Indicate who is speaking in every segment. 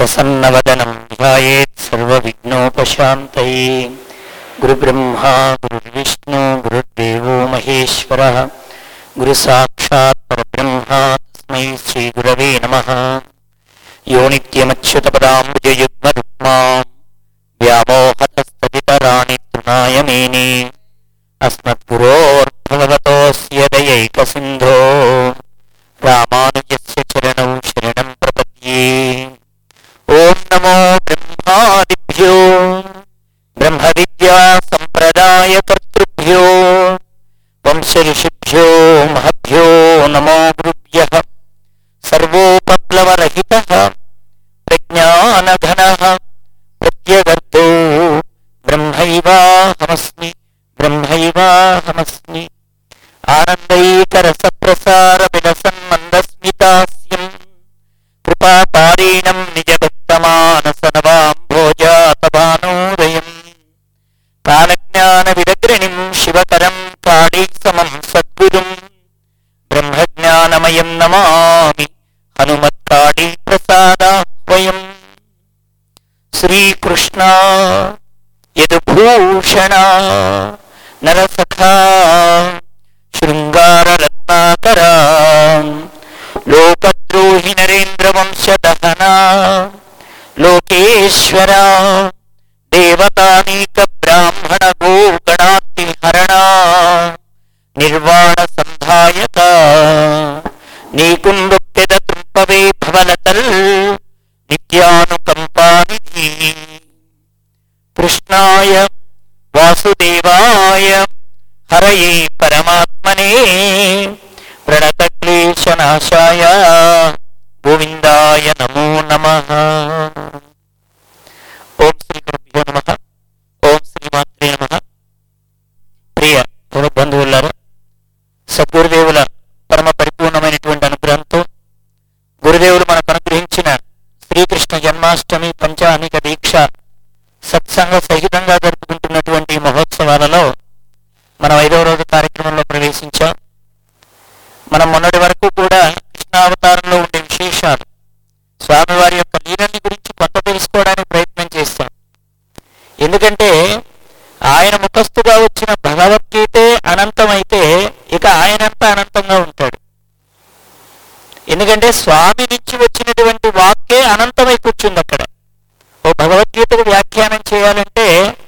Speaker 1: ప్రసన్నవదనం ధ్యాయేత్ సర్వవిఘ్నోపశాంతయే గురుబ్రహ్మా గురుర్విష్ణు గురుర్దేవో మహేశ్వర గురు సాక్షాత్ పరబ్రహ్మ తస్మై శ్రీ గురవే నమ యో నిత్యమచ్యుతపదాంబుజయుగ్మరుక్మా వ్యామోహతస్తదితరాణి తృణాయ మేనే అస్మద్గురోర్భగవతోస్య దయైకసింధో రామానుజస్య చరణౌ శరణం ప్రపద్యే ఓం నమో బ్రహ్మాదిభ్యో బ్రహ్మ విద్యా సంప్రదాయ కర్తృభ్యో వంశ ఋషిభ్యో మహభ్యో నమో గురుభ్య సర్వోపప్లవరహిత ప్రజ్ఞానఘన ప్రత్యగర్భో బ్రహ్మైవాహమస్మి బ్రహ్మైవాహమస్మి ఆనందైకరసప్రసార విలసన్మందస్మితాస్యం కృపాపారీణం నిజభక్తమానసనవాంభోజాతవానోదయం కాలజ్ఞాన విదగ్రణిం శివకరం కాళీ సమం సద్గురుం బ్రహ్మజ్ఞానమయం నమామి హనుమత్కాళీ ప్రసాదాహ్వయం శ్రీకృష్ణ యదుభూషణ నరసఖా శృంగారరత్నాకర లోకద్రోహి నరేంద్రవంశదహన లోకేశ్వర దేవతానీక బ్రాహ్మణ గోగణాతి హరణ నిర్వాణ సంధాయక నీకుండొక్కెద తుంపవే భవలతల్ నిత్యానుకంపానిధి కృష్ణాయ వాసుదేవాయ హరయే పరమాత్మనే ప్రణతక్లేశనాశాయ గోవిందాయ నమో నమ ఓం శ్రీ గురుభ్యో నమ ఓం శ్రీమాత్రే నమ ప్రియ బంధువులారా సద్గురుదేవుల పరమ పరిపూర్ణమైనటువంటి అనుగ్రహంతో గురుదేవులు మనకు అనుగ్రహించిన శ్రీకృష్ణ జన్మాష్టమి పంచానిక దీక్ష సత్సంగ సహితంగా జరుపుకుంటున్నటువంటి ఈ మహోత్సవాలలో మనం ఐదవ రోజు కార్యక్రమంలో ప్రవేశించాం మనం మొన్నటి వరకు కూడా కృష్ణావతారంలో ఉండే విశేషాలు స్వామివారి యొక్క లీలల్ని గురించి కొంత తెలుసుకోవడానికి ప్రయత్నం చేస్తాం ఎందుకంటే ఆయన ముఖస్థుగా వచ్చిన భగవద్గీతే అనంతమైతే ఇక ఆయనంతా అనంతంగా ఉంటాడు ఎందుకంటే స్వామి నుంచి వచ్చినటువంటి వాక్కే అనంతమై కూర్చుంది అక్కడ ఓ భగవద్గీతకు వ్యాఖ్యానం చేయాలంటే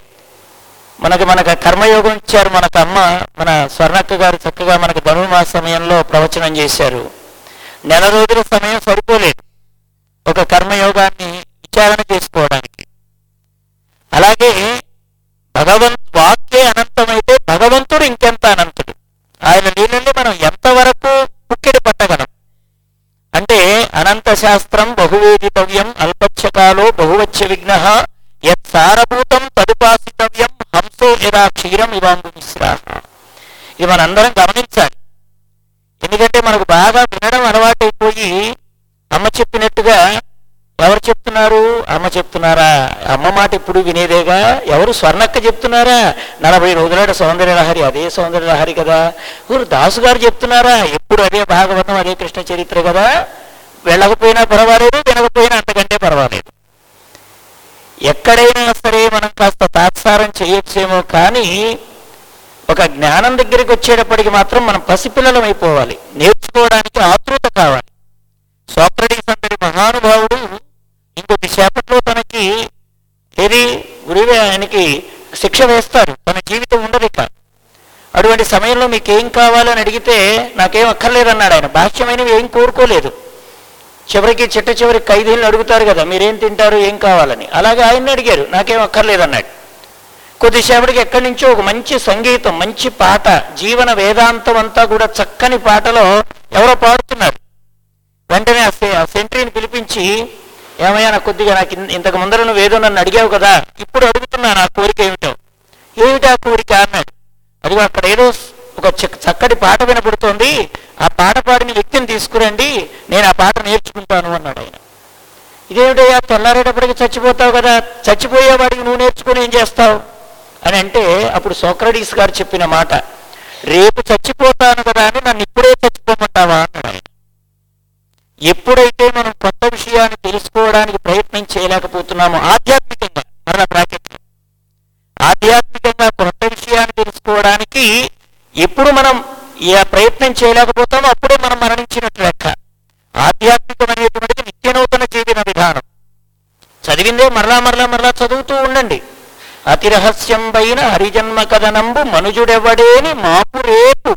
Speaker 1: మనకి మనకు కర్మయోగం ఇచ్చారు మనకు అమ్మ మన స్వర్ణక్క గారు చక్కగా మనకు ధనుర్మాస సమయంలో ప్రవచనం చేశారు నెల రోజుల సమయం సరిపోలేదు ఒక కర్మయోగాన్ని విచారణ చేసుకోవడానికి అలాగే భగవంత్ వాక్యే అనంతమైతే భగవంతుడు ఇంకెంత అనంతుడు ఆయన లీలల్ని మనం ఎంతవరకు పుక్కిడి పట్టగలం అంటే అనంత శాస్త్రం బహువేదితవ్యం అల్పక్షకాలో బహువచ్చ విఘ్న యత్ సారభూతం తదుపాసితవ్యం హంసో యదా క్షీరం ఇవాంబు మిశ్రా ఇది మనందరం గమనించాలి ఎందుకంటే మనకు బాగా వినడం అలవాటైపోయి అమ్మ చెప్పినట్టుగా ఎవరు చెప్తున్నారు అమ్మ చెప్తున్నారా అమ్మ మాట ఇప్పుడు వినేదేగా ఎవరు స్వర్ణక్క చెప్తున్నారా నలభై రోజుల సౌందర్య లహరి అదే సౌందర్య లహరి కదా ఊరు దాసు గారు చెప్తున్నారా ఎప్పుడు అదే భాగవతం అదే కృష్ణ చరిత్ర కదా వెళ్ళకపోయినా పర్వాలేదు వినకపోయినా అంతకంటే పర్వాలేదు ఎక్కడైనా సరే మనం కాస్త తాత్సారం చేయొచ్చేమో కానీ ఒక జ్ఞానం దగ్గరికి వచ్చేటప్పటికి మాత్రం మనం పసిపిల్లలం అయిపోవాలి నేర్చుకోవడానికి ఆతృత కావాలి సోక్రటీస్ అంతటి మహానుభావుడు ఇంకొద్ది సేపట్లో తనకి ఏది గురువే ఆయనకి శిక్ష వేస్తారు తన జీవితం ఉండదు ఇక అటువంటి సమయంలో మీకు ఏం కావాలని అడిగితే నాకేం అక్కర్లేదన్నాడు ఆయన భాష్యమైనవి ఏం కోరుకోలేదు చివరికి చిట్ట చివరికి ఖైదీలను అడుగుతారు కదా మీరేం తింటారు ఏం కావాలని అలాగే ఆయన్ని అడిగారు నాకేం అక్కర్లేదన్నాడు కొద్దిసేపటికి ఎక్కడి నుంచో ఒక మంచి సంగీతం మంచి పాట జీవన వేదాంతం అంతా కూడా చక్కని పాటలో ఎవరో పాడుతున్నారు వెంటనే ఆ సె- ఆ సెంట్రీని పిలిపించి ఏమయ్యా నాకు కొద్దిగా నాకు ఇన్- ఇంతకు ముందర నువ్వు ఏదో నన్ను అడిగావు కదా ఇప్పుడు అడుగుతున్నా నా కోరిక ఏమిటో ఏమిటా కోరిక అన్నాడు అదిగో అక్కడ ఏదో స్- ఒక చక్- చక్కటి పాట వినపడుతోంది ఆ పాట పాడిన వ్యక్తిని తీసుకురండి నేను ఆ పాట నేర్చుకుంటాను అన్నాడు ఆయన ఇదేమిటయ్యా తెల్లారేటప్పటికి చచ్చిపోతావు కదా చచ్చిపోయేవాడికి నువ్వు నేర్చుకుని ఏం చేస్తావు అని అంటే అప్పుడు సోక్రటీస్ గారు చెప్పిన మాట రేపు చచ్చిపోతాను కదా అని నన్ను ఇప్పుడే చచ్చిపోమంటావా అన్నాడు ఆయన ఎప్పుడైతే మనం కొత్త విషయాన్ని తెలుసుకోవడానికి ప్రయత్నం చేయలేకపోతున్నాము ఆధ్యాత్మికంగా మరణ బ్రాకెట్లో ఆధ్యాత్మికంగా కొత్త విషయాన్ని తెలుసుకోవడానికి ఎప్పుడు మనం ఈ ప్రయత్నం చేయలేకపోతామో అప్పుడే మనం మరణించినట్లు లెక్క ఆధ్యాత్మికం అనేటువంటిది నిత్య నూతన జీవన విధానం చదివిందే మరలా మరలా మరలా చదువుతూ ఉండండి అతి రహస్యం పైన హరిజన్మ కథనంబు మనుజుడెవడేని మాపు రేపు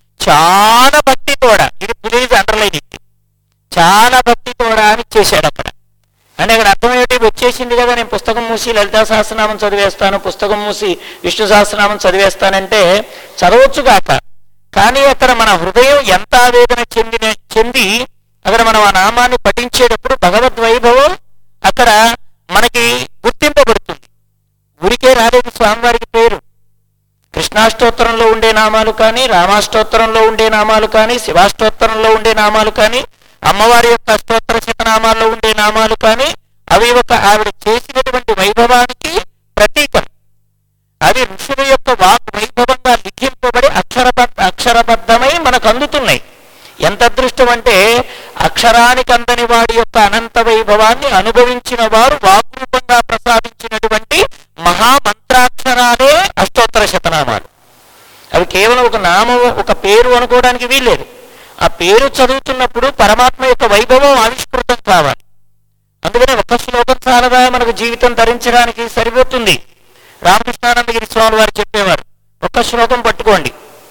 Speaker 1: చాలా భక్తితోడ ఇది ప్లీజ్ అండర్లైన్ ఇది చాలా భక్తితోడ అని చేశాడు అక్కడ అంటే అక్కడ అర్థం ఏమిటి వచ్చేసింది కదా నేను పుస్తకం మూసి లలితా సహస్రనామం చదివేస్తాను పుస్తకం మూసి విష్ణు సహస్రనామం చదివేస్తానంటే చదవచ్చు గాక కానీ అక్కడ మన హృదయం ఎంత ఆవేదన చెందిన చెంది అక్కడ మనం ఆ నామాన్ని పఠించేటప్పుడు భగవద్వైభవం అక్కడ మనకి గుర్తింపబడుతుంది ఊరికే రాలేదు స్వామివారికి పేరు కృష్ణాష్టోత్తరంలో ఉండే నామాలు కానీ రామాష్టోత్తరంలో ఉండే నామాలు కానీ శివాష్టోత్తరంలో ఉండే నామాలు కానీ అమ్మవారి యొక్క అష్టోత్తర శతనామాల్లో ఉండే నామాలు కానీ అవి ఒక ఆవిడ చేసినటువంటి వైభవానికి ప్రతీకలు అవి ఋషుల యొక్క వాక్ వైభవంగా లిఖింపబడి అక్షరబద్ధ అక్షరబద్ధమై మనకు అందుతున్నాయి ఎంత అదృష్టం అంటే అక్షరానికి అందని వాడి యొక్క అనంత వైభవాన్ని అనుభవించిన వారు వాగ్రూపంగా ప్రసాదించినటువంటి మహామంత్రాక్షరాలే అష్టోత్తర శతనామాలు అవి కేవలం ఒక నామం ఒక పేరు అనుకోవడానికి వీల్లేదు ఆ పేరు చదువుతున్నప్పుడు పరమాత్మ యొక్క వైభవం ఆవిష్కృతం కావాలి అందుకనే ఒక శ్లోకం చాలదా మనకు జీవితం ధరించడానికి సరిపోతుంది రామకృష్ణానందగిరి స్వామి వారు చెప్పేవారు ఒక్క శ్లోకం పట్టుకోండి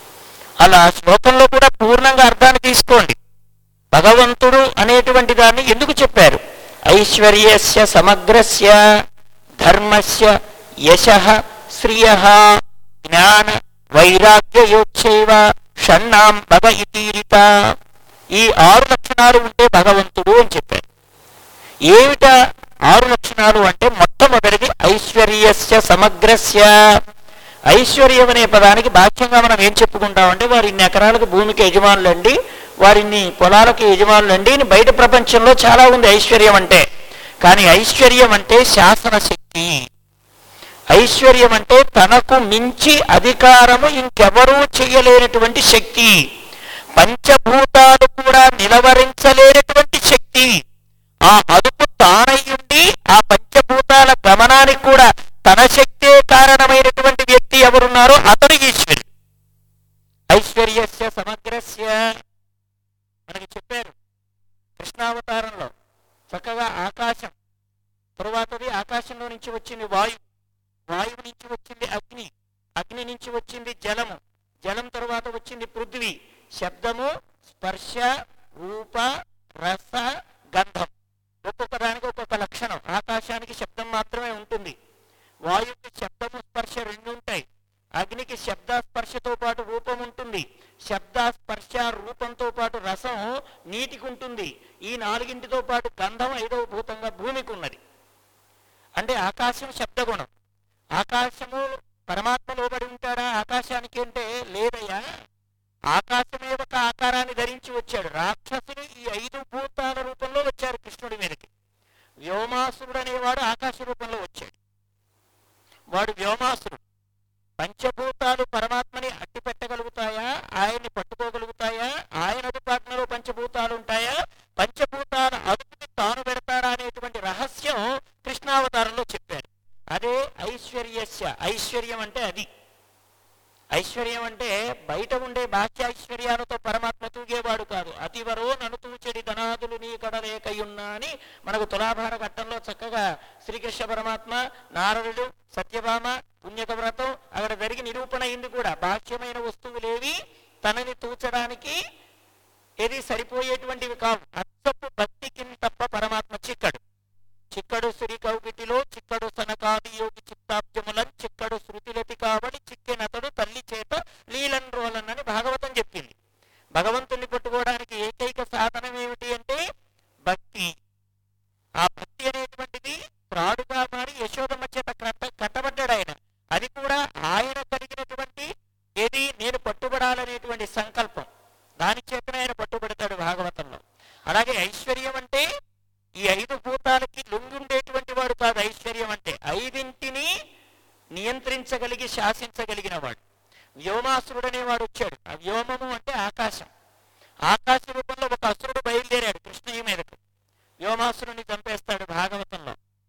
Speaker 1: అలా శ్లోకంలో కూడా పూర్ణంగా అర్థాన్ని తీసుకోండి భగవంతుడు అనేటువంటి దాన్ని ఎందుకు చెప్పారు ఐశ్వర్యస్య సమగ్రస్య ధర్మస్య యశ శ్రియ జ్ఞాన వైరాగ్యయోచ్చైవ షణ్ణాం భగ ఇతీరిత ఈ ఆరు లక్షణాలు ఉంటే భగవంతుడు అని చెప్పారు ఏమిట ఆరు లక్షణాలు అంటే మొట్టమొదటిది ఐశ్వర్యస్య సమగ్రస్య ఐశ్వర్యం అనే పదానికి బాహ్యంగా మనం ఏం చెప్పుకుంటామంటే వారు ఇన్ని ఎకరాలకు భూమికి యజమానులండి వారిన్ని పొలాలకు యజమానులండి అని బయట ప్రపంచంలో చాలా ఉంది ఐశ్వర్యం అంటే కానీ ఐశ్వర్యం అంటే శాసన శక్తి ఐశ్వర్యం అంటే తనకు మించి అధికారము ఇంకెవరూ చెయ్యలేనటువంటి శక్తి పంచభూతాలు కూడా నిలవరించలేనటువంటి శక్తి ఆ అదుపు తానయ్యుండి ఆ పంచభూతాల గమనానికి కూడా తన శక్తే కారణమైనటువంటి వ్యక్తి ఎవరున్నారో అతడు ఈశ్వరుడు ఐశ్వర్యస్య సమగ్రస్య మనకి చెప్పారు కృష్ణావతారంలో చక్కగా ఆకాశం తరువాతది ఆకాశంలో నుంచి వచ్చింది వాయువు వాయువు నుంచి వచ్చింది అగ్ని అగ్ని నుంచి వచ్చింది జలము జలం తరువాత వచ్చింది పృథ్వీ శబ్దము స్పర్శ రూప రస గంధం ఒక్కొక్క దానికి ఒక్కొక్క లక్షణం ఆకాశానికి శబ్దం మాత్రమే ఉంటుంది వాయువుకి శబ్దము స్పర్శ రెండు ఉంటాయి అగ్నికి శబ్ద స్పర్శతో పాటు రూపం ఉంటుంది శబ్ద స్పర్శ రూపంతో పాటు రసం నీటికి ఉంటుంది ఈ నాలుగింటితో పాటు గంధం ఐదవ భూతంగా భూమికి ఉన్నది అంటే ఆకాశం శబ్దగుణం ఆకాశము పరమాత్మ లోబడి ఉంటాడా ఆకాశానికి అంటే లేదయ్యా ఆకాశమే ఒక ఆకారాన్ని ధరించి వచ్చాడు రాక్షసులు ఈ ఐదు భూతాల రూపంలో వచ్చారు కృష్ణుడి మీదకి వ్యోమాసురుడు అనేవాడు ఆకాశ రూపంలో వచ్చాడు వాడు వ్యోమాసురుడు పంచభూతాలు పరమాత్మని అట్టి పెట్టగలుగుతాయా ఆయన్ని పట్టుకోగలుగుతాయా ఆయన అదుపాజ్ఞలో పంచభూతాలు ఉంటాయా పంచభూతాల అదుపుని తాను పెడతాడా అనేటువంటి రహస్యం కృష్ణావతారంలో చెప్పారు అదే ఐశ్వర్యస్య ఐశ్వర్యం అంటే అది ఐశ్వర్యం అంటే బయట ఉండే బాహ్య ఐశ్వర్యాలతో పరమాత్మ తూగేవాడు కాదు అతివరో నన్ను తూచెడి ధనాదులు నీ కడలేకయున్నా అని మనకు తులాభార ఘట్టంలో చక్కగా శ్రీకృష్ణ పరమాత్మ నారదుడు సత్యభామ పుణ్యక వ్రతం అక్కడ జరిగి నిరూపణ అయింది కూడా బాహ్యమైన వస్తువులేవి తనని తూచడానికి ఏది సరిపోయేటువంటివి కావు అచ్చపు భక్తికి తప్ప పరమాత్మ చిక్కడు చిక్కడు శ్రీ కౌగిటిలో చిక్కడు సనకాది యోగి చిత్తాబ్జములన్ చిక్కడు శృతిలతి కావడి చిక్కినతడు తల్లి చేత లీలన్ రోలన్ అని భాగవతం చెప్పింది భగవంతుణ్ణి పట్టుకోవడానికి ఏకైక సాధనం ఏమిటి అంటే భక్తి ఆ భక్తి అనేటువంటిది త్రాడుగా మారి యశోదమ్మ చేత కట్ట కట్టబడ్డాడు ఆయన అది కూడా ఆయన కలిగినటువంటి ఏది నేను పట్టుబడాలనేటువంటి సంకల్పం దాని చేతనే ఆయన పట్టుబడతాడు భాగవతంలో అలాగే ఐశ్వర్యం అంటే ఈ ఐదు భూతాలకి లొంగుండేటువంటి వాడు కాదు ఐశ్వర్యం అంటే ఐదింటిని నియంత్రించగలిగి శాసించగలిగిన వాడు వ్యోమాసురుడు అనేవాడు వచ్చాడు ఆ వ్యోమము అంటే ఆకాశం ఆకాశ రూపంలో ఒక అసురుడు బయలుదేరాడు కృష్ణయ్య మీదకు వ్యోమాసురుని చంపేస్తాడు భాగవతంలో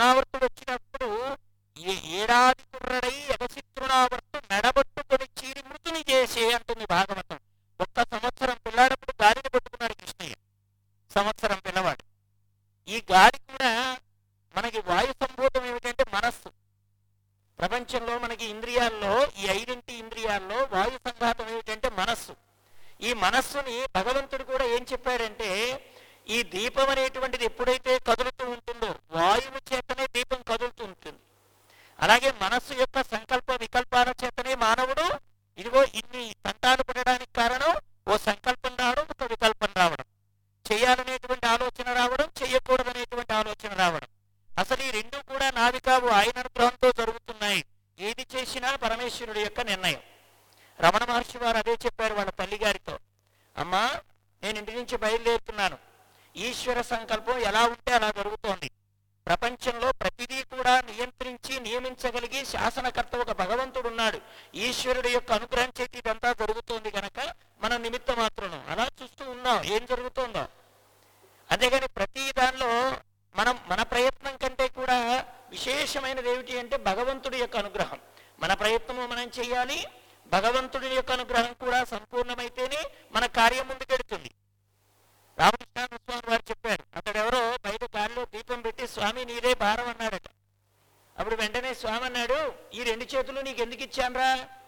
Speaker 1: తృణావర్తుడు వచ్చినప్పుడు ఏ ఏడాది కుర్రడై ఎగసి తృణావర్తు మెడబట్టుకొని చీరి మృతుని చేసే అంటుంది భాగవతం ఒక్క సంవత్సరం పిల్లాడప్పుడు గాలిని పట్టుకున్నాడు కృష్ణయ్య సంవత్సరం పిల్లవాడు ఈ గాలి కూడా మనకి వాయు సంభూతం ఏమిటంటే మనస్సు ప్రపంచంలో మనకి ఇంద్రియాల్లో ఈ ఐదింటి ఇంద్రియాల్లో వాయు సంఘాతం ఏమిటంటే మనస్సు ఈ మనస్సుని భగవంతుడు కూడా ఏం చెప్పాడంటే ఈ దీపం అనేటువంటిది ఎప్పుడైతే కదులుతూ ఉంటుందో వాయువు చేతనే దీపం కదులుతూ ఉంటుంది అలాగే మనస్సు యొక్క సంకల్ప వికల్పాల చేతనే మానవుడు ఇదిగో ఇన్ని తంటాలు పడడానికి కారణం ఓ సంకల్పం రావడం ఒక వికల్పం రావడం చేయాలనేటువంటి ఆలోచన రావడం చెయ్యకూడదనేటువంటి ఆలోచన రావడం అసలు ఈ రెండు కూడా నావి కావు ఆయన అనుగ్రహంతో జరుగుతున్నాయి ఏది చేసినా పరమేశ్వరుడి యొక్క నిర్ణయం రమణ మహర్షి వారు అదే చెప్పారు వాళ్ళ తల్లి గారితో అమ్మా నేను ఇంటి నుంచి బయలుదేరుతున్నాను ఈశ్వర సంకల్పం ఎలా ఉంటే అలా జరుగుతోంది ప్రపంచంలో ప్రతిదీ కూడా నియంత్రించి నియమించగలిగి శాసనకర్త ఒక భగవంతుడు ఉన్నాడు ఈశ్వరుడి యొక్క అనుగ్రహం చేతి ఇదంతా జరుగుతోంది గనక మన నిమిత్త మాత్రం అలా చూస్తూ ఉన్నాం ఏం జరుగుతోందో అంతేగాని ప్రతి దానిలో మనం మన ప్రయత్నం కంటే కూడా విశేషమైనది ఏమిటి అంటే భగవంతుడి యొక్క అనుగ్రహం మన ప్రయత్నము మనం చేయాలి భగవంతుడి యొక్క అనుగ్రహం కూడా సంపూర్ణమైతేనే మన కార్యం ముందుకెడుతుంది రామకృష్ణ స్వామి వారు చెప్పారు అతడెవరో బయట గాలిలో దీపం పెట్టి స్వామి నీదే భారం అన్నాడట అప్పుడు వెంటనే స్వామి అన్నాడు ఈ రెండు చేతులు నీకు ఎందుకు ఇచ్చానురా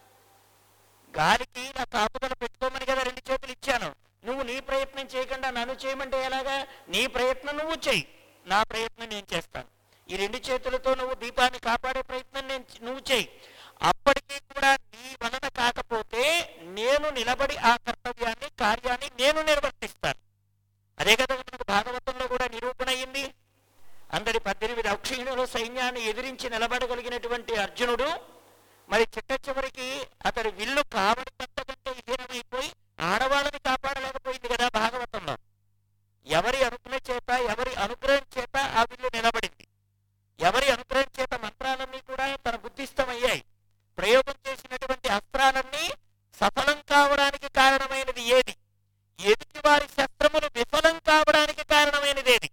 Speaker 1: గాలికి నా కాపుదల పెట్టుకోమని కదా రెండు చేతులు ఇచ్చాను నువ్వు నీ ప్రయత్నం చేయకుండా నన్ను చేయమంటే ఎలాగా నీ ప్రయత్నం నువ్వు చెయ్యి నా ప్రయత్నం నేను చేస్తాను ఈ రెండు చేతులతో నువ్వు దీపాన్ని కాపాడే ప్రయత్నం నేను నువ్వు చెయ్యి అప్పటికీ కూడా నీ వలన కాకపోతే నేను నిలబడి ఆ కర్తవ్యాన్ని కార్యాన్ని నేను నిర్వర్తిస్తాను అదే కదా మనకు భాగవతంలో కూడా నిరూపణ అయింది అందరి పద్దెనిమిది అక్షీణుల సైన్యాన్ని ఎదిరించి నిలబడగలిగినటువంటి అర్జునుడు మరి చిట్ట చివరికి అతడి విల్లు కావడి కంటే హీనమైపోయి ఆడవాళ్ళని కాపాడలేకపోయింది కదా భాగవతంలో ఎవరి అనుగ్రహం చేత ఎవరి అనుగ్రహం చేత ఆ విల్లు నిలబడింది ఎవరి అనుగ్రహం చేత మంత్రాలన్నీ కూడా తన బుద్ధిస్తమయ్యాయి ప్రయోగం చేసినటువంటి అస్త్రాలన్నీ సఫలం కావడానికి కారణమైనది ఏది ఎదుటి వారి శస్త్రములు విఫలం కావడానికి కారణమైనది ఏది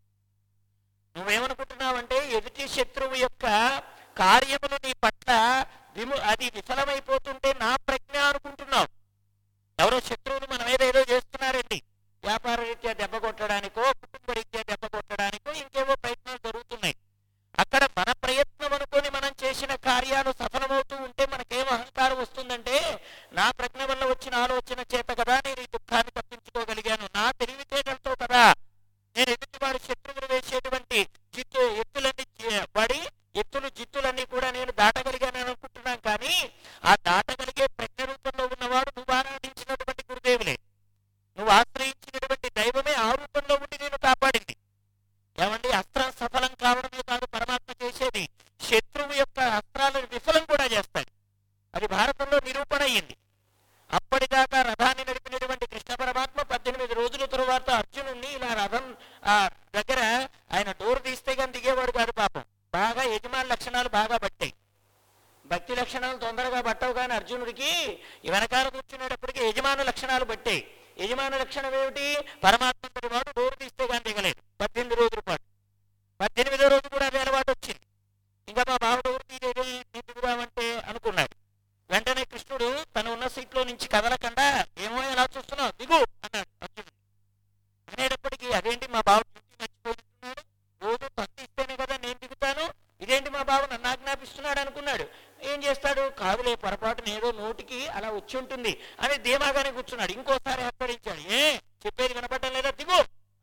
Speaker 1: నువ్వేమనుకుంటున్నావంటే ఎదుటి శత్రువు యొక్క కార్యములు నీ పట్ల విము అది విఫలమైపోతుంటే నా ప్రజ్ఞ అనుకుంటున్నావు ఎవరో శత్రువులు మన మీద ఏదో చేస్తున్నారండి వ్యాపార రీత్యా దెబ్బ కొట్టడానికో కుటుంబ రీత్యా దెబ్బ కొట్టడానికో ఇంకేవో ప్రయత్నాలు జరుగుతున్నాయి అక్కడ మన ప్రయత్నం అనుకొని మనం చేసిన కార్యాలు సఫలమవుతూ ఉంటే మనకేం అహంకారం వస్తుందంటే నా ప్రజ్ఞ వల్ల వచ్చిన ఆలోచన చేత కదా నేను ఈ దుఃఖాన్ని తప్పించుకోగలిగాను నా తెలివితేటలతో కదా నేను ఎదుటి వారి శత్రువులు వేసేటువంటి జిత్తు ఎత్తులన్నీ చే- పడి ఎత్తులు జిత్తులన్నీ కూడా నేను దాటగలిగాను అనుకుంటున్నాను కానీ ఆ దాటగలిగే ప్రజ్ఞ రూపంలో ఉన్నవాడు నువ్వు ఆరాధించినటువంటి గురుదేవులే నువ్వు ఆశ్రయించినటువంటి దైవమే ఆ రూపంలో ఉండి నేను కాపాడింది ఏమండి అస్త్రం సఫలం కావడమే కాదు పరమాత్మ చేసేది శత్రువు యొక్క అస్త్రాలను విఫలం కూడా చేస్తాడు అది భారతంలో నిరూపణ అయ్యింది అప్పటిదాకా రథాన్ని నడిపినటువంటి కృష్ణ పరమాత్మ పద్దెనిమిది రోజుల తరువాత అర్జునుడిని ఇలా రథం ఆ దగ్గర ఆయన డోర్ తీస్తే కానీ దిగేవాడు కాదు పాపం బాగా యజమాని లక్షణాలు బాగా పట్టాయి భక్తి లక్షణాలు తొందరగా పట్టవు కానీ అర్జునుడికి ఈ వెనకాల కూర్చునేటప్పటికి యజమాను లక్షణాలు పట్టాయి యజమాను లక్షణం ఏమిటి పరమాత్మ వాడు డోరు తీస్తే కానీ దిగలేదు పద్దెనిమిది రోజుల పాటు పద్దెనిమిదో రోజు కూడా అదే అలవాటు వచ్చింది ఇంకా మా బావ డోరు తీయలేదు నేను దిగుదామంటే అనుకున్నాడు వెంటనే కృష్ణుడు తను ఉన్న సీట్లో నుంచి కదలకుండా ఏమో ఎలా చూస్తున్నావు దిగు అన్నాడు అర్జునుడు అనేటప్పటికీ అదేంటి మా బావ డ్యూటీ మర్చిపోతున్నాడు రోజు తను ఇస్తేనే కదా నేను దిగుతాను ఇదేంటి మా బావ నన్ను ఆజ్ఞాపిస్తున్నాడు అనుకున్నాడు ఏం చేస్తాడు కాదులే పొరపాటున ఏదో నోటికి అలా వచ్చి ఉంటుంది అని ధీమాగానే కూర్చున్నాడు ఇంకోసారి హెచ్చరించాడు ఏ చెప్పేది వినపడడం లేదా దిగు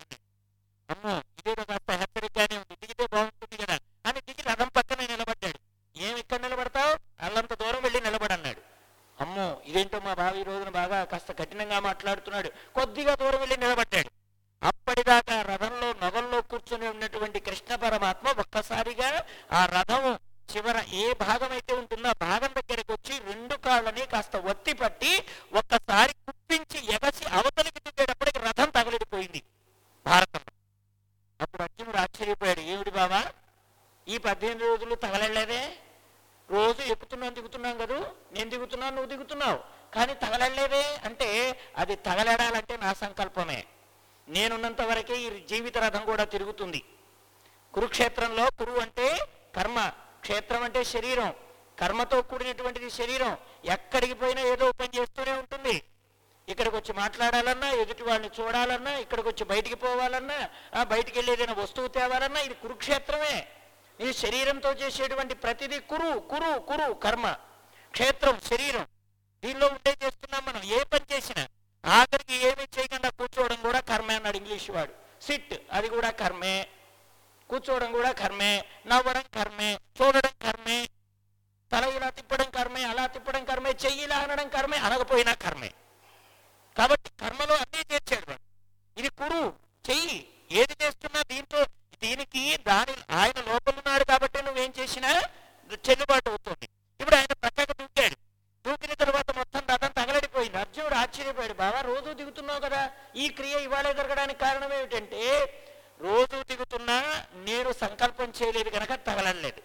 Speaker 1: అమ్మో ఇదేదో కాస్త హెచ్చరికగానే ఉంది దిగితే బాగుంటుంది కదా అని దిగి రథం పక్కన నిలబడ్డాడు ఏం ఇక్కడ నిలబడతావు అల్లంత దూరం వెళ్ళి నిలబడన్నాడు అమ్మో ఇదేంటో మా బావ ఈ రోజున బాగా కాస్త కఠినంగా మాట్లాడుతున్నాడు కొద్దిగా దూరం వెళ్ళి నిలబడ్డాడు అప్పటిదాకా రథంలో నగల్లో కూర్చొని ఉన్నటువంటి కృష్ణ పరమాత్మ ఒక్కసారిగా ఆ రథం చివర ఏ భాగం అయితే ఉంటుందో ఆ భాగం దగ్గరికి వచ్చి రెండు కాళ్ళని కాస్త ఒత్తి పట్టి ఒక్కసారి కుప్పించి ఎగసి అవతలికి దిగేటప్పటికి రథం తగలిడిపోయింది భారతంలో అప్పుడు అర్జునుడు ఆశ్చర్యపోయాడు ఏమిటి బాబా ఈ పద్దెనిమిది రోజులు తగలలేదే రోజు ఎక్కుతున్నాను దిగుతున్నాం కదూ నేను దిగుతున్నాను నువ్వు దిగుతున్నావు కానీ తగలలేదే అంటే అది తగలడాలంటే నా సంకల్పమే నేనున్నంత వరకే ఈ జీవిత రథం కూడా తిరుగుతుంది కురుక్షేత్రంలో కురు అంటే కర్మ క్షేత్రం అంటే శరీరం కర్మతో కూడినటువంటిది శరీరం ఎక్కడికి పోయినా ఏదో పని చేస్తూనే ఉంటుంది ఇక్కడికి వచ్చి మాట్లాడాలన్నా ఎదుటి వాళ్ళని చూడాలన్నా ఇక్కడికి వచ్చి బయటికి పోవాలన్నా ఆ బయటికి వెళ్ళి ఏదైనా వస్తువు తేవాలన్నా ఇది కురుక్షేత్రమే ఇది శరీరంతో చేసేటువంటి ప్రతిదీ కురు కురు కురు కర్మ క్షేత్రం శరీరం దీనిలో ఉండే చేస్తున్నాం మనం ఏ పని చేసినా ఆఖరికి ఏమీ చేయకుండా కూర్చోవడం కూడా కర్మే అన్నాడు ఇంగ్లీష్ వాడు సిట్ అది కూడా కర్మే కూర్చోవడం కూడా కర్మే నవ్వడం కర్మే చూడడం కర్మే తల ఇలా తిప్పడం కర్మే అలా తిప్పడం కర్మే చెయ్యి ఇలా అనడం కర్మే అనకపోయినా కర్మే కాబట్టి కర్మలో అన్నీ చేర్చాడు వాడు ఇది కురు చెయ్యి ఏది చేస్తున్నా దీంతో దీనికి దాని ఆయన లోపల ఉన్నాడు కాబట్టి నువ్వేం చేసినా చెల్లుబాటు అవుతుంది ఇప్పుడు ఆయన ప్రక్కకు దూకాడు దూకిన తర్వాత మొత్తం రథం తగలడిపోయింది అర్జునుడు ఆశ్చర్యపోయాడు బావా రోజు దిగుతున్నావు కదా ఈ క్రియ ఇవాళే జరగడానికి కారణం ఏమిటంటే రోజు దిగుతున్నా నేను సంకల్పం చేయలేదు కనుక తగలలేదు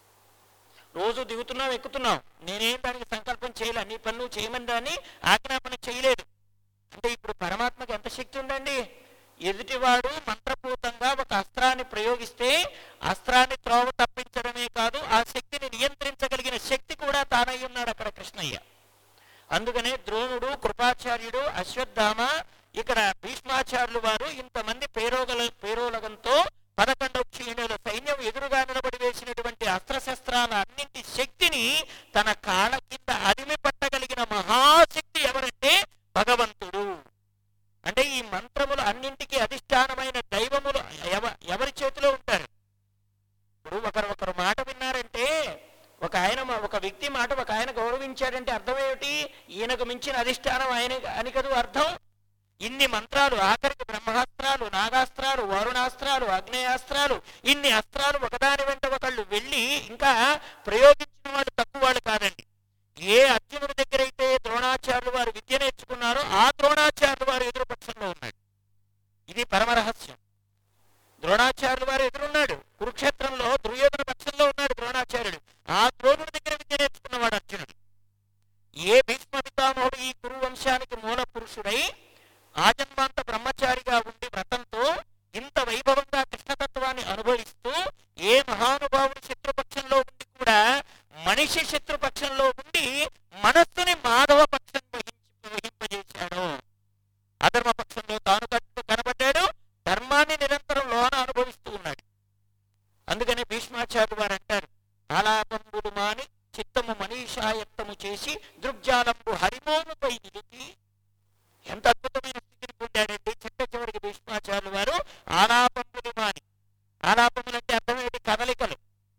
Speaker 1: రోజు దిగుతున్నాం ఎక్కుతున్నాం నేనేం దానికి సంకల్పం చేయలే నీ పని నువ్వు చేయమని దాన్ని ఆజ్ఞాపన చేయలేదు అంటే ఇప్పుడు పరమాత్మకి ఎంత శక్తి ఉందండి ఎదుటివాడు మంత్రపూతంగా ఒక అస్త్రాన్ని ప్రయోగిస్తే అస్త్రాన్ని త్రోవ తప్పించడమే కాదు ఆ శక్తిని నియంత్రించగలిగిన శక్తి కూడా తానై ఉన్నాడు అక్కడ కృష్ణయ్య అందుకనే ద్రోణుడు కృపాచార్యుడు అశ్వత్థామ ఇక్కడ భీష్మాచార్యులు వారు ఇంతమంది పేరోగల పేరోలగంతో పదకొండవ క్షీణుల సైన్యం ఎదురుగా నిలబడి వేసినటువంటి అస్త్రశస్త్రాల అన్నింటి శక్తిని తన కాళ్ళ కింద అదిమి పట్టగలిగిన మహాశక్తి ఎవరంటే భగవంతుడు అంటే ఈ మంత్రములు అన్నింటికి అధిష్టానమైన దైవములు ఎవ- ఎవరి చేతిలో ఉంటారు ఇప్పుడు ఒకరు ఒకరు మాట విన్నారంటే ఒక ఆయన మా- ఒక వ్యక్తి మాట ఒక ఆయన గౌరవించాడంటే అర్థం ఏమిటి ఈయనకు మించిన అధిష్టానం ఆయన అని కదూ అర్థం ఇన్ని మంత్రాలు ఆఖరికి బ్రహ్మాస్త్రాలు నాగాస్త్రాలు వరుణాస్త్రాలు అగ్నేయాస్త్రాలు ఇన్ని అస్త్రాలు ఒకదాని వెంట ఒకళ్ళు వెళ్ళి ఇంకా ప్రయోగించిన వాళ్ళు తక్కువ వాళ్ళు కాదండి ఏ అర్జునుడి దగ్గర అయితే ద్రోణాచార్యులు వారు విద్య నేర్చుకున్నారో ఆ ద్రోణాచార్యులు వారు ఎదురుపక్షంలో ఉన్నాడు ఇది పరమరహస్యం ద్రోణాచార్యులు వారు ఎదురున్నాడు కురుక్షేత్రంలో దుర్యోధన పక్షంలో ఉన్నాడు ద్రోణాచార్యుడు ఆ ద్రోణుడి దగ్గర విద్య నేర్చుకున్నవాడు అర్జునుడు ఏ భీష్మ పితామహుడు ఈ కురు వంశానికి మూల పురుషుడై ఆజన్మాంత బ్రహ్మచారిగా ఉండి వ్రతంతో ఇంత వైభవంగా కృష్ణతత్వాన్ని అనుభవిస్తూ ఏ మహానుభావుడు శత్రుపక్షంలో ఉండి కూడా మనిషి శత్రుపక్షంలో ఉండి మనస్సుని మాధవ పక్షం వహించి వహింపజేశాడు అధర్మ పక్షంలో తాను కట్టు కనబడ్డాడు ధర్మాన్ని నిరంతరం లోన అనుభవిస్తూ ఉన్నాడు అందుకనే భీష్మాచార్య వారు అంటారు ఆలాపంబుడు మాని చిత్తము మనీషాయత్తము చేసి దృగ్జాలంబు హరిమోముపై నిలిపి ఎంత అద్భుతమైన స్థితిని పొందాడండి చిట్ట చివరికి భీష్మాచార్యులు వారు ఆలాపములు మాని ఆలాపములు అంటే అర్థం ఏంటి కదలికలు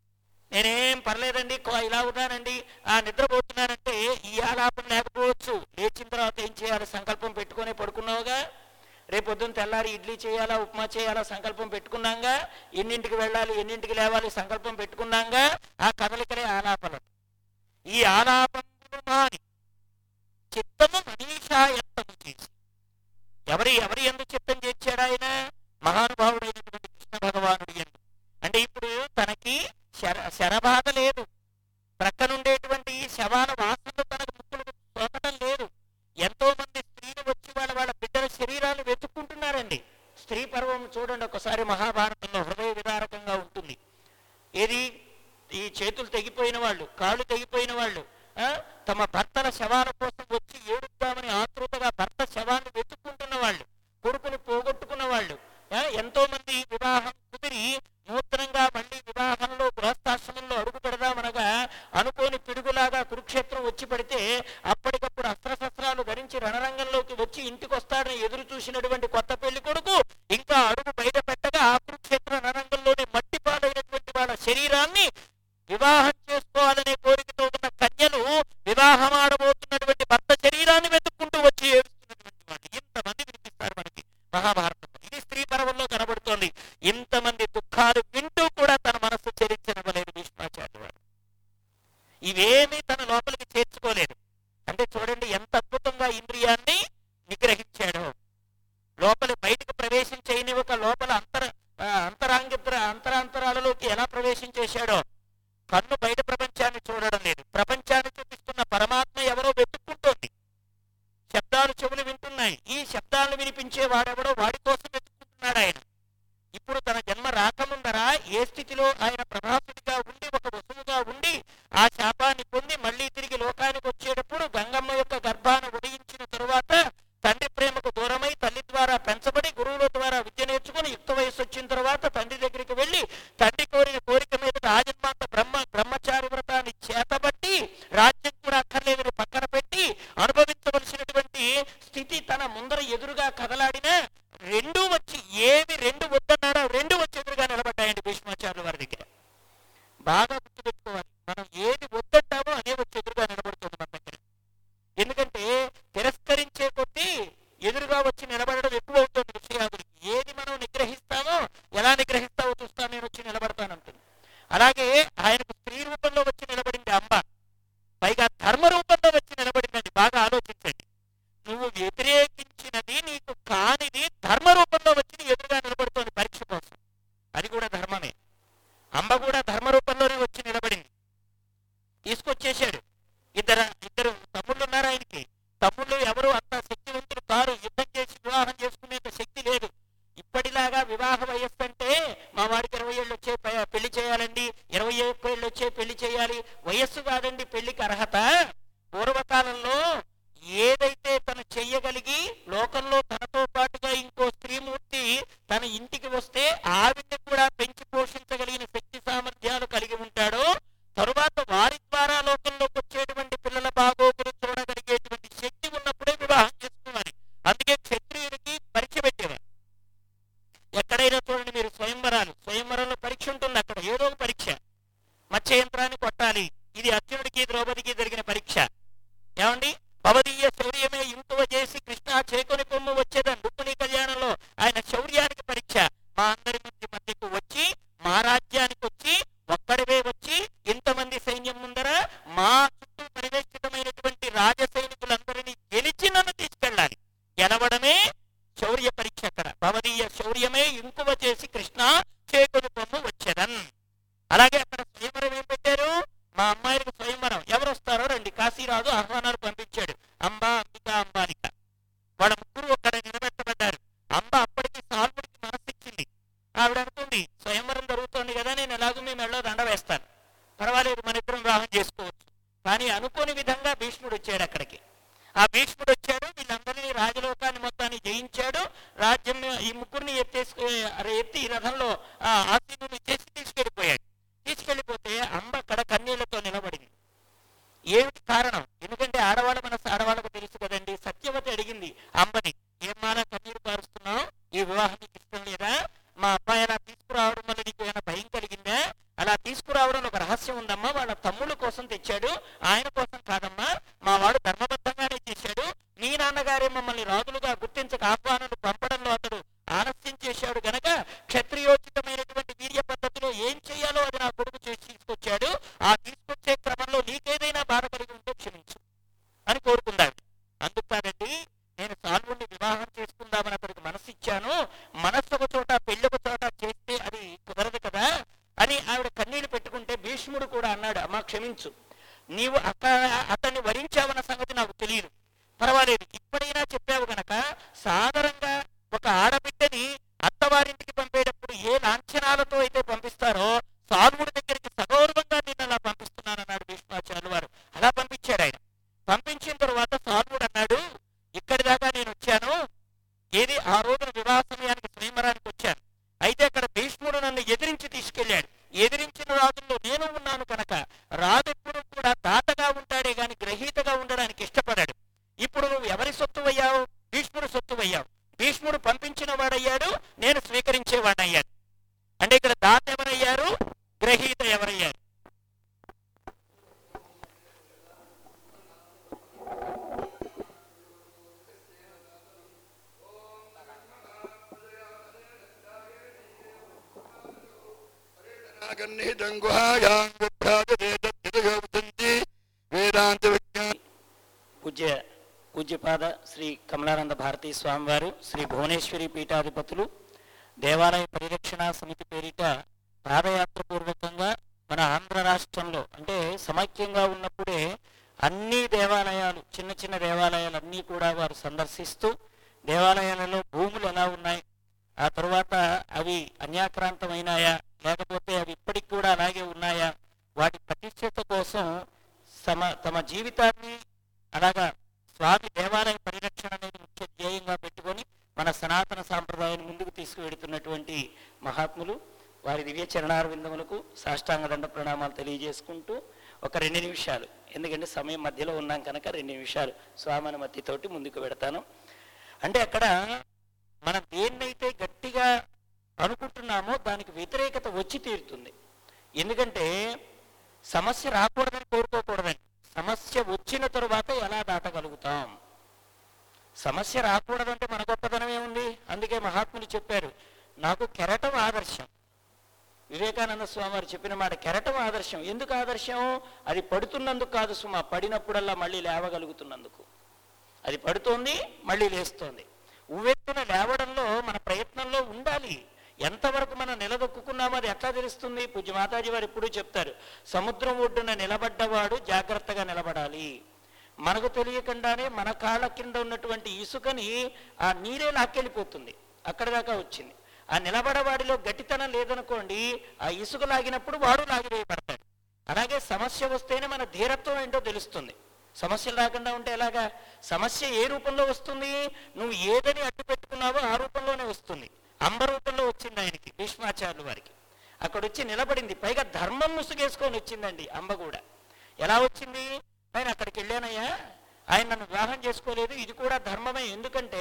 Speaker 1: నేనేం పర్లేదండి కో- ఇలా ఉన్నానండి ఆ నిద్రపోతున్నానంటే ఈ ఆలాపం లేకపోవచ్చు లేచిన తర్వాత ఏం చేయాలి సంకల్పం పెట్టుకొని పడుకున్నావుగా రేపు పొద్దున్న తెల్లారి ఇడ్లీ చేయాలా ఉప్మా చేయాలా సంకల్పం పెట్టుకున్నాగా ఎన్నింటికి వెళ్ళాలి ఎన్నింటికి లేవాలి సంకల్పం పెట్టుకున్నాగా ఆ కదలికలే ఆలాపలు ఈ ఆలాపములు మాని చిత్తము మనీషాయత్తము చేసి ఎవరి ఎవరి ఎందు చిత్తం చేర్చాడు ఆయన మహానుభావుడైనటువంటి కృష్ణ భగవానుడి ఎందు అంటే ఇప్పుడు తనకి శర శరబాధ లేదు ప్రక్కనుండేటువంటి ఈ శవాల వాసనలు తనకు ముక్కులు సోకటం లేదు ఎంతో మంది స్త్రీలు వచ్చి వాళ్ళ వాళ్ళ బిడ్డల శరీరాలు వెతుక్కుంటున్నారండి స్త్రీ పర్వం చూడండి ఒకసారి మహాభారతంలో హృదయ విదారకంగా ఉంటుంది ఏది ఈ చేతులు తెగిపోయిన వాళ్ళు కాళ్ళు తెగిపోయిన వాళ్ళు ఆ, తమ భర్తల శవాల కోసం వచ్చి ఏడుద్దామని ఆతృతగా భర్త శవాన్ని వెతుక్కుంటున్న వాళ్ళు కొడుకుని పోగొట్టుకున్న వాళ్ళు ఆ, ఎంతో మంది వివాహం కుదిరి నూతనంగా మళ్ళీ వివాహంలో గృహస్థాశ్రమంలో అడుగు పెడదామనగా అనుకోని పిడుగులాగా కురుక్షేత్రం వచ్చి పడితే అప్పటికప్పుడు అస్త్రశస్త్రాలు ధరించి రణరంగంలోకి వచ్చి ఇంటికి వస్తాడని ఎదురు చూసినటువంటి కొత్త పెళ్లి కొడుకు ఇంకా అడుగు బయట పెట్టగా ఆ కురుక్షేత్ర రణరంగంలోనే మట్టి పాలైనటువంటి వాళ్ళ శరీరాన్ని వివాహం చేసుకోవాలనే కోరికతో ఉన్న కన్యలు వివాహం ఆడబోతున్నటువంటి భర్త శరీరాన్ని వెతుక్కుంటూ వచ్చి ఏడుస్తున్నటువంటి వాళ్ళు ఇంతమంది వినిపిస్తారు మనకి మహాభారతంలో ఇది స్త్రీ పర్వంలో కనబడుతోంది ఇంతమంది దుఃఖాలు వింటూ కూడా తన మనస్సు చరించనవలేదు భీష్మాచార్య వారు ఇవేమీ తన లోపలికి చేర్చుకోలేదు అంటే చూడండి ఎంత అద్భుతంగా ఇంద్రియాన్ని నిగ్రహించాడు లోపలి బయటకు ప్రవేశించని ఒక లోపల అంతర ఆ, అంతరాంగిద్ర అంతరాంతరాలలోకి ఎలా ప్రవేశించేశాడో కన్ను బయట ప్రపంచాన్ని చూడడం లేదు ప్రపంచాన్ని చూపిస్తున్న పరమాత్మ ఎవరో వెతుక్కుంటోంది శబ్దాలు చెవులు వింటున్నాయి ఈ శబ్దాలను వినిపించే వాడెవడో వాడి కోసం వెతుక్కుంటున్నాడు ఆయన ఇప్పుడు తన జన్మ రాకముందరా ఏ స్థితిలో ఆయన ప్రభాసుడిగా ఉండి ఒక వసువుగా ఉండి ఆ శాపాన్ని పొంది మళ్ళీ తిరిగి లోకానికి వచ్చేటప్పుడు గంగమ్మ యొక్క గర్భాన్ని ఉదయించిన తరువాత తండ్రి ప్రేమకు దూరమై తల్లి ద్వారా పెంచబడి గురువుల ద్వారా విద్య నేర్చుకుని యుక్త వయసు వచ్చిన తర్వాత తండ్రి దగ్గరికి వెళ్ళి తండ్రి కోరిన కోరిక మీద రాజన్మాత బ్రహ్మ బ్రహ్మచారి వ్రతాన్ని చేతబట్టి రాజ్యం కూడా అక్కర్లేదని పక్కన పెట్టి అనుభవించవలసినటువంటి స్థితి తన ముందర ఎదురుగా కదలాడినా రెండు వచ్చి ఏవి రెండు వద్దన్నాడో అవి రెండు వచ్చి ఎదురుగా నిలబడ్డాయండి భీష్మాచార్యుల వారి దగ్గర బాగా గుర్తుపెట్టుకోవాలి మనం ఏది వద్దంటామో అదే వచ్చి ఎదురుగా నిలబడుతుంది మన దగ్గర ఎందుకంటే తిరస్కరించే కొద్దీ ఎదురుగా వచ్చి నిలబడడం ఎక్కువ అవుతుంది విషయాదులకి ఏది మనం నిగ్రహిస్తామో ఎలా నిగ్రహిస్తావో చూస్తాను నేను వచ్చి నిలబడతానంటుంది అలాగే ఆయనకు స్త్రీ రూపంలో వచ్చి నిలబడింది అంబ పైగా ధర్మ రూపంలో వచ్చి నిలబడిందండి బాగా ఆలోచించండి నువ్వు వ్యతిరేకించినది నీకు కానిది ధర్మ రూపంలో వచ్చి నీ ఎదురుగా నిలబడుతోంది పరీక్ష కోసం అది కూడా ధర్మమే అంబ కూడా ధర్మ రూపంలోనే వచ్చి నిలబడింది తీసుకొచ్చేశాడు ఇద్దరు ఇద్దరు తమ్ముళ్ళు ఉన్నారు ఆయనకి తమ్ముళ్ళు ఎవరు అంత శక్తివంతులు కారు యుద్ధం చేసి వివాహం చేసుకునేంత శక్తి లేదు ఇప్పటిలాగా వివాహ వయస్సు అంటే మా వాడికి ఇరవై ఏళ్ళు వచ్చే పె- పెళ్లి చేయాలండి ఇరవై ఒక్క ఏళ్ళు వచ్చే పెళ్లి చేయాలి వయస్సు కాదండి పెళ్లికి అర్హత పూర్వకాలంలో ఏదైతే తను చెయ్యగలిగి లోకంలో తనతో పాటుగా ఇంకో స్త్రీమూర్తి తన ఇంటికి వస్తే ఆవిడ్ని కూడా పెంచి పోషించగలిగిన శక్తి సామర్థ్యాలు కలిగి ఉంటాడో తరువాత వారి ద్వారా లోకంలోకి వచ్చేటువంటి పిల్లల బాగోగులు చూడగలిగేటువంటి శక్తి ఉన్నప్పుడే వివాహం చేసుకోవాలి అందుకే క్షత్రియుడికి పరీక్ష పెట్టేవారు ఎక్కడైనా చూడండి మీరు స్వయంవరాలు స్వయంవరంలో పరీక్ష ఉంటుంది అక్కడ ఏదో ఒక పరీక్ష మత్స్య యంత్రాన్ని కొట్టాలి ఇది అర్జునుడికి ద్రౌపదికి జరిగిన పరీక్ష ఏమండి భవదీయ శౌర్యమే ఇంతువ చేసి కృష్ణ చేకొని కొమ్ము వచ్చేదని రుక్మిణి కళ్యాణంలో ఆయన శౌర్యానికి పరీక్ష మా అందరి మధ్య మధ్యకు వచ్చి మా రాజ్యానికి వచ్చి ఒక్కడివే వచ్చి ఇంతమంది సైన్యం ముందర మా చుట్టూ పరివేష్టితమైనటువంటి రాజ సైనికులందరినీ గెలిచి నన్ను తీసుకెళ్ళాలి గెలవడమే శౌర్య పరీక్ష అక్కడ భవదీయ శౌర్యమే ఇంకువ చేసి కృష్ణ చేకొని కొమ్ము వచ్చేదన్ అలాగే అక్కడ స్వయంవరం ఏం పెట్టారు మా అమ్మాయిలకు స్వయంవరం ఎవరు వస్తారో రండి కాశీరాజు ఆహ్వానాలు పంపించాడు అంబా అంబిక అంబాలిక వాళ్ళ ముగ్గురు అక్కడ నిలబెట్టబడ్డారు అంబ అప్పటికి సాల్వుడికి మనసిచ్చింది ఆవిడ అనుకుంది స్వయంవరం జరుగుతోంది కదా నేను ఎలాగో మేము మెళ్ళో దండ వేస్తాను పర్వాలేదు మన ఇద్దరం వివాహం చేసుకోవచ్చు కానీ అనుకోని విధంగా భీష్ముడు వచ్చాడు అక్కడికి ఆ భీష్ముడు వచ్చాడు వీళ్ళందరినీ రాజలోకాన్ని మొత్తాన్ని జయించాడు రాజ్యం ఈ ముగ్గురిని ఎత్తేసుకు ఎత్తి ఈ రథంలో ఆ ఆశీనులు చేసి తీసుకెళ్లిపోయాడు తీసుకెళ్లిపోతే అంబ అక్కడ కన్నీళ్లతో నిలబడింది ఏమిటి కారణం ఎందుకంటే ఆడవాళ్ళ మనసు ఆడవాళ్ళకు తెలుసు కదండి సత్యవతి అడిగింది అంబని ఏం మాన కన్నీరు కారుస్తున్నావు ఈ వివాహం నీకు ఇష్టం లేదా మా అబ్బాయి అలా తీసుకురావడం వల్ల నీకు ఏమైనా భయం కలిగిందా అలా తీసుకురావడంలో ఒక రహస్యం ఉందమ్మా వాళ్ళ తమ్ముళ్ళ కోసం తెచ్చాడు ఆయన కోసం కాదమ్మా మా వాడు ధర్మబద్ధంగానే చేశాడు మీ నాన్నగారే మమ్మల్ని రాజులుగా గుర్తించక ఆహ్వానాలు పంపడంలో అతడు ఆలస్యం చేశాడు గనక క్షత్రియోచితమైనటువంటి వీర్య పద్ధతిలో ఏం చేయాలో అది నా కొడుకు చేసి తీసుకొచ్చాడు ఆ తీసుకొచ్చే క్రమంలో నీకేదైనా బాధ కలిగి ఉంటే క్షమించు అని కోరుకుందాడు అందుకు కాదండి నేను సాల్వుణ్ణి వివాహం చేసుకుందామని అతడికి మనసు ఇచ్చాను మనస్సు ఒక చోట పెళ్లి ఒక చోట చేస్తే అది కుదరదు కదా అని ఆవిడ కన్నీళ్లు పెట్టుకుంటే భీష్ముడు కూడా అన్నాడు అమ్మా క్షమించు నీవు అక్క అతన్ని వరించావన్న సంగతి నాకు తెలియదు పర్వాలేదు ఇప్పుడైనా చెప్పావు గనక సాధారణంగా ఒక ఆడబిడ్డని అత్తవారింటికి పంపేటప్పుడు ఏ లాంఛనాలతో అయితే పంపిస్తారో సాల్వుడి దగ్గరికి సగౌరవంగా నేను అలా పంపిస్తున్నానన్నాడు భీష్మాచార్యులు వారు అలా పంపించాడు ఆయన పంపించిన తర్వాత సాల్వుడు అన్నాడు ఇక్కడి దాకా నేను వచ్చాను ఏది ఆ రోజున వివాహ సమయానికి స్వయంవరానికి వచ్చాను అయితే అక్కడ భీష్ముడు నన్ను ఎదిరించి తీసుకెళ్లాడు ఎదిరించిన రాజుల్లో నేను ఉన్నాను కనుక రాజు ఎప్పుడు కూడా దాతగా ఉంటాడే గాని గ్రహీతగా ఉండడానికి ఇష్టపడాడు ఇప్పుడు నువ్వు ఎవరి సొత్తు అయ్యావు భీష్ముడు సొత్తు అయ్యావు భీష్ముడు పంపించిన వాడయ్యాడు నేను స్వీకరించేవాడయ్యాను అంటే ఇక్కడ దాత ఎవరయ్యారు గ్రహీత ఎవరయ్యారు
Speaker 2: నాగన్నిహితం గుహాయాం గుభ్రాజేతద్యతయోవదంతి వేదాంత విజ్ఞాన
Speaker 1: పూజ్య పూజ్యపాద శ్రీ కమలానంద భారతీ స్వామివారు శ్రీ భువనేశ్వరి పీఠాధిపతులు దేవాలయ పరిరక్షణ సమితి పేరిట పాదయాత్ర పూర్వకంగా మన ఆంధ్ర రాష్ట్రంలో అంటే సమైక్యంగా ఉన్నప్పుడే అన్ని దేవాలయాలు చిన్న చిన్న దేవాలయాలు అన్నీ కూడా వారు సందర్శిస్తూ దేవాలయాలలో భూములు ఎలా ఉన్నాయి ఆ తర్వాత అవి అన్యాక్రాంతమైనాయా లేకపోతే అవి ఇప్పటికి కూడా అలాగే ఉన్నాయా వాటి ప్రతిష్టత కోసం తమ తమ జీవితాన్ని అలాగా స్వామి దేవాలయ పరిరక్షణ అనేది ముఖ్య ధ్యేయంగా పెట్టుకొని మన సనాతన సాంప్రదాయాన్ని ముందుకు తీసుకువెడుతున్నటువంటి మహాత్ములు వారి దివ్య చరణార విందములకు సాష్టాంగ దండ ప్రణామాలు తెలియజేసుకుంటూ ఒక రెండు నిమిషాలు ఎందుకంటే సమయం మధ్యలో ఉన్నాం కనుక రెండు నిమిషాలు స్వామి అనుమతితోటి ముందుకు పెడతాను అంటే అక్కడ మనం దేన్నైతే గట్టిగా అనుకుంటున్నామో దానికి వ్యతిరేకత వచ్చి తీరుతుంది ఎందుకంటే సమస్య రాకూడదని కోరుకోకూడదని సమస్య వచ్చిన తరువాత ఎలా దాటగలుగుతాం సమస్య రాకూడదంటే మన గొప్పతనం ఏముంది అందుకే మహాత్ములు చెప్పారు నాకు కెరటం ఆదర్శం వివేకానంద స్వామి వారు చెప్పిన మాట కెరటం ఆదర్శం ఎందుకు ఆదర్శం అది పడుతున్నందుకు కాదు సుమా పడినప్పుడల్లా మళ్ళీ లేవగలుగుతున్నందుకు అది పడుతోంది మళ్ళీ లేస్తోంది ఉవ్వెత్తున లేవడంలో మన ప్రయత్నంలో ఉండాలి ఎంతవరకు మనం నిలదొక్కున్నామో అది ఎట్లా తెలుస్తుంది పూజ్య మాతాజీ వారు ఎప్పుడూ చెప్తారు సముద్రం ఒడ్డున నిలబడ్డవాడు జాగ్రత్తగా నిలబడాలి మనకు తెలియకుండానే మన కాళ్ళ కింద ఉన్నటువంటి ఇసుకని ఆ నీరే లాక్కెళ్ళిపోతుంది అక్కడి దాకా వచ్చింది ఆ నిలబడవాడిలో గట్టితనం లేదనుకోండి ఆ ఇసుక లాగినప్పుడు వాడు లాగివేయబడతాడు అలాగే సమస్య వస్తేనే మన ధీరత్వం ఏంటో తెలుస్తుంది సమస్యలు రాకుండా ఉంటే ఎలాగా సమస్య ఏ రూపంలో వస్తుంది నువ్వు ఏదని అడ్డు పెట్టుకున్నావో ఆ రూపంలోనే వస్తుంది అంబ రూపంలో వచ్చింది ఆయనకి భీష్మాచార్యులు వారికి అక్కడ వచ్చి నిలబడింది పైగా ధర్మం ముసుగేసుకొని వచ్చిందండి అంబ కూడా ఎలా వచ్చింది నేను అక్కడికి వెళ్ళానయ్యా ఆయన నన్ను వివాహం చేసుకోలేదు ఇది కూడా ధర్మమే ఎందుకంటే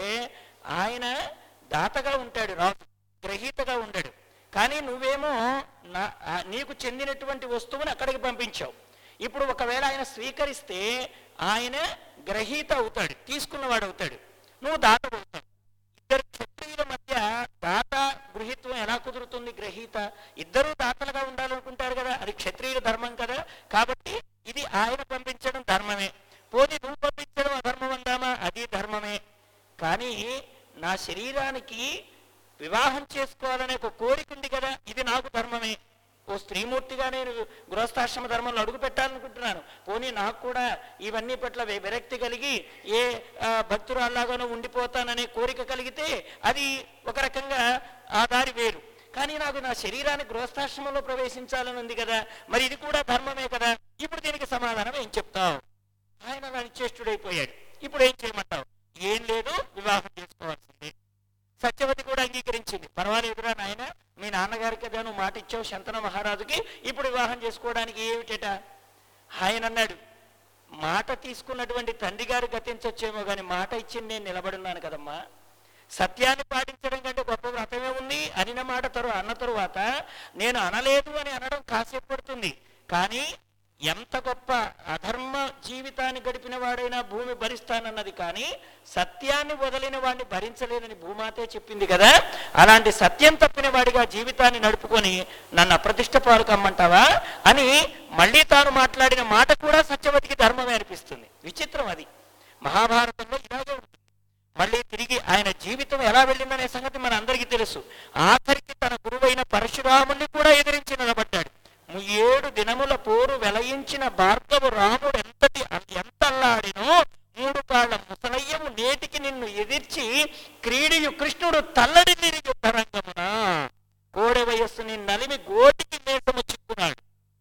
Speaker 1: ఆయన దాతగా ఉంటాడు రాజు గ్రహీతగా ఉండడు కానీ నువ్వేమో నా ఆ నీకు చెందినటువంటి వస్తువుని అక్కడికి పంపించావు ఇప్పుడు ఒకవేళ ఆయన స్వీకరిస్తే ఆయన గ్రహీత అవుతాడు తీసుకున్నవాడు అవుతాడు నువ్వు దాత అవుతావు ఇద్దరు క్షత్రియుల మధ్య దాత గృహీత్వం ఎలా కుదురుతుంది గ్రహీత ఇద్దరూ దాతలుగా ఉండాలనుకుంటారు కదా అది క్షత్రియుల ధర్మం కదా కాబట్టి ఇది ఆయన పంపించడం ధర్మమే పోనీ నువ్వు పంపించడం అధర్మం అందామా అది ధర్మమే కానీ నా శరీరానికి వివాహం చేసుకోవాలనే ఒక కోరిక ఉంది కదా ఇది నాకు ధర్మమే ఓ స్త్రీమూర్తిగా నేను గృహస్థాశ్రమ ధర్మంలో అడుగు పెట్టాలనుకుంటున్నాను పోనీ నాకు కూడా ఇవన్నీ పట్ల వి- విరక్తి కలిగి ఏ ఆ, భక్తురాల్లాగానో ఉండిపోతాననే కోరిక కలిగితే అది ఒక రకంగా ఆ దారి వేరు కానీ నాకు నా శరీరాన్ని గృహస్థాశ్రమంలో ప్రవేశించాలని ఉంది కదా మరి ఇది కూడా ధర్మమే కదా ఇప్పుడు దీనికి సమాధానం ఏం చెప్తావు ఆయన నా నిశ్చేష్టుడైపోయాడు ఇప్పుడు ఏం చేయమంటావు ఏం లేదు వివాహం చేసుకోవాల్సిందే సత్యవతి కూడా అంగీకరించింది పర్వాలేదురా నాయన మీ నాన్నగారికి కదా నువ్వు మాట ఇచ్చావు శంతన మహారాజుకి ఇప్పుడు వివాహం చేసుకోవడానికి ఏమిటట ఆయన అన్నాడు మాట తీసుకున్నటువంటి తండ్రి గారు గతించొచ్చేమో కానీ మాట ఇచ్చింది నేను నిలబడున్నాను కదమ్మా సత్యాన్ని పాటించడం కంటే గొప్ప వ్రతమే ఉంది అనిన మాట తరువాత అన్న తరువాత నేను అనలేదు అని అనడం కాసేపు పడుతుంది కానీ ఎంత గొప్ప అధర్మ జీవితాన్ని గడిపిన వాడైనా భూమి భరిస్తానన్నది కానీ సత్యాన్ని వదిలిన వాడిని భరించలేదని భూమాతే చెప్పింది కదా అలాంటి సత్యం తప్పిన వాడిగా జీవితాన్ని నడుపుకొని నన్ను అప్రతిష్ట పాలు కమ్మంటావా అని మళ్ళీ తాను మాట్లాడిన మాట కూడా సత్యవతికి ధర్మమే అనిపిస్తుంది విచిత్రం అది మహాభారతంలో ఇలాగే ఉంటుంది మళ్ళీ తిరిగి ఆయన జీవితం ఎలా వెళ్ళిందనే సంగతి మన అందరికీ తెలుసు ఆఖరికి తన గురువైన పరశురాముని కూడా ఎదిరించి నిలబడ్డాడు ము- ఏడు దినముల పోరు వెలయించిన భార్గవు రాముడు ఎంతటి ఎంత అల్లాడినో మూడు కాళ్ళ ముసలయ్యము నేటికి నిన్ను ఎదిర్చి క్రీడియు కృష్ణుడు తల్లడి తిరిగి యుద్ధరంగమున కోడె వయస్సుని నలిమి గోటికి మేసము చిక్కున్నాడు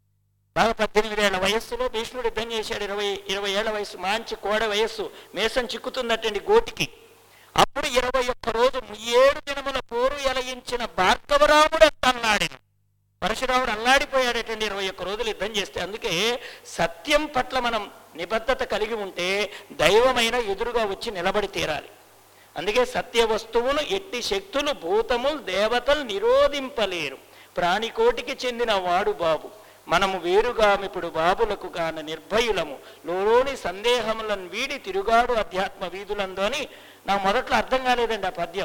Speaker 1: బాగా పద్దెనిమిది ఏళ్ల వయస్సులో భీష్ముడు యుద్ధం చేశాడు ఇరవై ఇరవై ఏళ్ల వయస్సు మంచి కోడ వయస్సు మేసం చిక్కుతుందటండి గోటికి అప్పుడు ఇరవై ఒక్క రోజు ఏడు దినముల పోరు ఎలయించిన భార్గవరాముడు అంత అల్లాడిన పరశురాముడు అల్లాడిపోయాడటండి ఇరవై ఒక్క రోజులు యుద్ధం చేస్తే అందుకే సత్యం పట్ల మనం నిబద్ధత కలిగి ఉంటే దైవమైన ఎదురుగా వచ్చి నిలబడి తీరాలి అందుకే సత్య వస్తువును ఎట్టి శక్తులు భూతములు దేవతలు నిరోధింపలేరు ప్రాణికోటికి చెందిన వాడు బాబు మనము వేరుగా ఇప్పుడు బాబులకు గాన నిర్భయులము లోలోని సందేహములను వీడి తిరుగాడు అధ్యాత్మ వీధులందు అని నాకు మొదట్లో అర్థం కాలేదండి ఆ పద్యం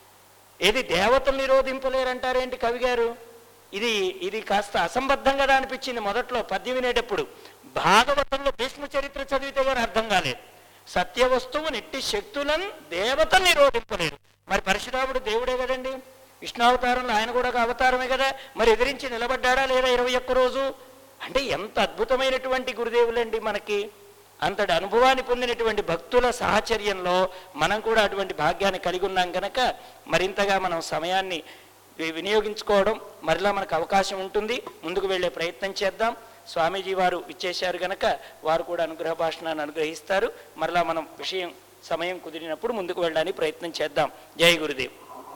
Speaker 1: ఏది దేవతలు నిరోధింపలేరంటారేంటి కవి గారు ఇది ఇది కాస్త అసంబద్ధం కదా అనిపించింది మొదట్లో పద్యం వినేటప్పుడు భాగవతంలో భీష్మ చరిత్ర చదివితే కానీ అర్థం కాలేదు సత్య వస్తువు నెట్టి శక్తులను దేవతలు నిరోధింపలేరు మరి పరశురాముడు దేవుడే కదండి విష్ణావతారంలో ఆయన కూడా ఒక అవతారమే కదా మరి ఎదిరించి నిలబడ్డాడా లేదా ఇరవై ఒక్క రోజు అంటే ఎంత అద్భుతమైనటువంటి గురుదేవులండి మనకి అంతటి అనుభవాన్ని పొందినటువంటి భక్తుల సాహచర్యంలో మనం కూడా అటువంటి భాగ్యాన్ని కలిగి ఉన్నాం కనుక మరింతగా మనం సమయాన్ని వి- వినియోగించుకోవడం మరలా మనకు అవకాశం ఉంటుంది ముందుకు వెళ్ళే ప్రయత్నం చేద్దాం స్వామీజీ వారు ఇచ్చేశారు గనక వారు కూడా అనుగ్రహ భాషణాన్ని అనుగ్రహిస్తారు మరలా మనం విషయం సమయం కుదిరినప్పుడు ముందుకు వెళ్ళడానికి ప్రయత్నం చేద్దాం జై గురుదేవ్